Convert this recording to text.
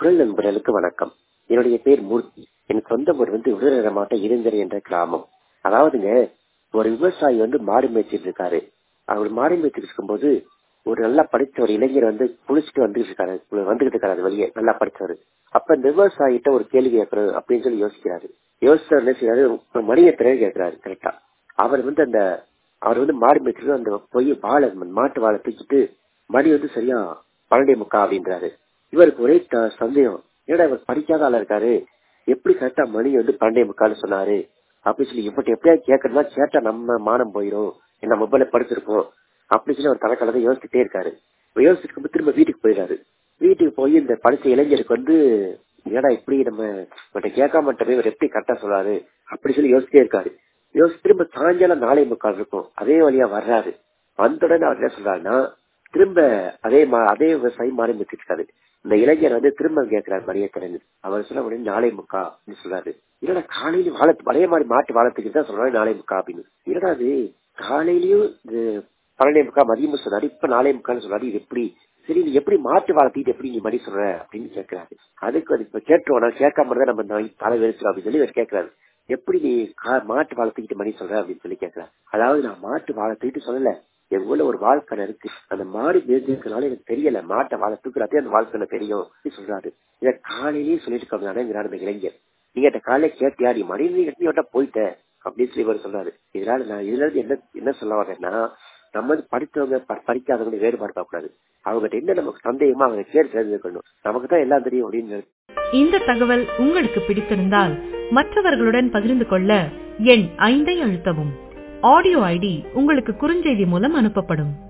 குரல் நண்பர்களுக்கு வணக்கம் என்னுடைய பேர் மூர்த்தி என் சொந்த ஊர் வந்து விருதுநகர மாவட்டம் இருந்தரை என்ற கிராமம் அதாவதுங்க ஒரு விவசாயி வந்து மாடு மேய்ச்சிட்டு இருக்காரு அவர் மாடு மேய்ச்சிட்டு இருக்கும்போது ஒரு நல்லா படிச்ச ஒரு இளைஞர் வந்து குளிச்சுட்டு வந்துட்டு இருக்காரு வந்துகிட்டு இருக்காரு வெளியே நல்லா படிச்சவர் அப்ப இந்த விவசாயிட்ட ஒரு கேள்வி கேட்கறது அப்படின்னு சொல்லி யோசிக்கிறாரு யோசிச்சவர் என்ன செய்யறாரு மணியை திறன் கேட்கிறாரு கரெக்டா அவர் வந்து அந்த அவர் வந்து மாடு மேய்ச்சிட்டு அந்த போய் வாழை மாட்டு வாழை தூக்கிட்டு மணி வந்து சரியா பன்னெண்டே முக்கா அப்படின்றாரு இவருக்கு ஒரே சந்தேகம் ஏன்னா இவர் படிக்காத ஆளா இருக்காரு எப்படி கரெக்டா மணி வந்து பன்னெண்டே முக்கால்னு சொன்னாரு அப்படின்னு சொல்லி இவர்கிட்ட எப்படியா கேட்கறதா கேட்டா நம்ம மானம் போயிடும் என்ன மொபைல படிச்சிருப்போம் அப்படின்னு சொல்லி அவர் தலைக்கலதை யோசிச்சுட்டே இருக்காரு யோசிச்சுட்டு திரும்ப வீட்டுக்கு போயிடாரு வீட்டுக்கு போய் இந்த படிச்ச இளைஞருக்கு வந்து ஏடா இப்படி நம்ம இவர்கிட்ட கேட்காம மட்டுமே இவர் எப்படி கரெக்டா சொல்றாரு அப்படி சொல்லி யோசிச்சிட்டே இருக்காரு யோசிச்சு திரும்ப சாயங்காலம் நாளை முக்கால் இருக்கும் அதே வழியா வர்றாரு வந்தோடனே அவர் என்ன சொல்றாருன்னா திரும்ப அதே அதே விவசாயி மாறி வச்சிருக்காரு இந்த இளைஞர் வந்து திரும்ப கேட்கிறாரு மரிய திறன் அவர் சொல்ல உடனே நாளை முக்கா அப்படின்னு சொல்றாரு இல்லடா காலையில வாழ அதே மாதிரி மாட்டு வாழத்துக்கு தான் சொல்றாரு நாளை முக்கா அப்படின்னு இல்லடா அது காலையிலயும் இது பன்னெண்டே முக்கா மதியமும் சொன்னாரு இப்ப நாளை முக்கான்னு சொல்றாரு இது எப்படி சரி நீ எப்படி மாட்டு வளர்த்திட்டு எப்படி நீ மணி சொல்ற அப்படின்னு கேட்கிறாரு அதுக்கு அது இப்ப கேட்டுருவோம் நான் கேட்காம தான் நம்ம தலை வெறிச்சிடும் அப்படின்னு சொல்லி அவர் கேட்கிறாரு எப்படி நீ மாட்டு வளர்த்துக்கிட்டு மணி சொல்ற அப்படின்னு சொல்லி கேட்கிறாரு அதாவது நான் மாட்டு வளர்த்துக்கிட்டு சொல்லல என் ஊர்ல ஒரு வாழ்க்கை இருக்கு அந்த மாடு மேய்ச்சிருக்கனால எனக்கு தெரியல மாட்டை வாழ தூக்குறாதே அந்த வாழ்க்கை தெரியும் சொல்றாரு இத காலையிலேயே சொல்லிட்டு இருக்காங்க இந்த இளைஞர் நீங்க காலையில கேட்டியா நீ மணி நீ எட்டி போயிட்ட அப்படின்னு சொல்லி இவர் சொல்றாரு இதனால நான் இதுல இருந்து என்ன என்ன சொல்ல வரேன்னா நம்ம வந்து படித்தவங்க படிக்காதவங்க வேறுபாடு பார்க்கக்கூடாது அவங்ககிட்ட என்ன நமக்கு சந்தேகமா அவங்க கேட்டு தெரிஞ்சுக்கணும் நமக்கு தான் எல்லாம் தெரியும் அப்படின்னு இந்த தகவல் உங்களுக்கு பிடித்திருந்தால் மற்றவர்களுடன் பகிர்ந்து கொள்ள எண் ஐந்தை அழுத்தவும் ஆடியோ ஐடி உங்களுக்கு குறுஞ்செய்தி மூலம் அனுப்பப்படும்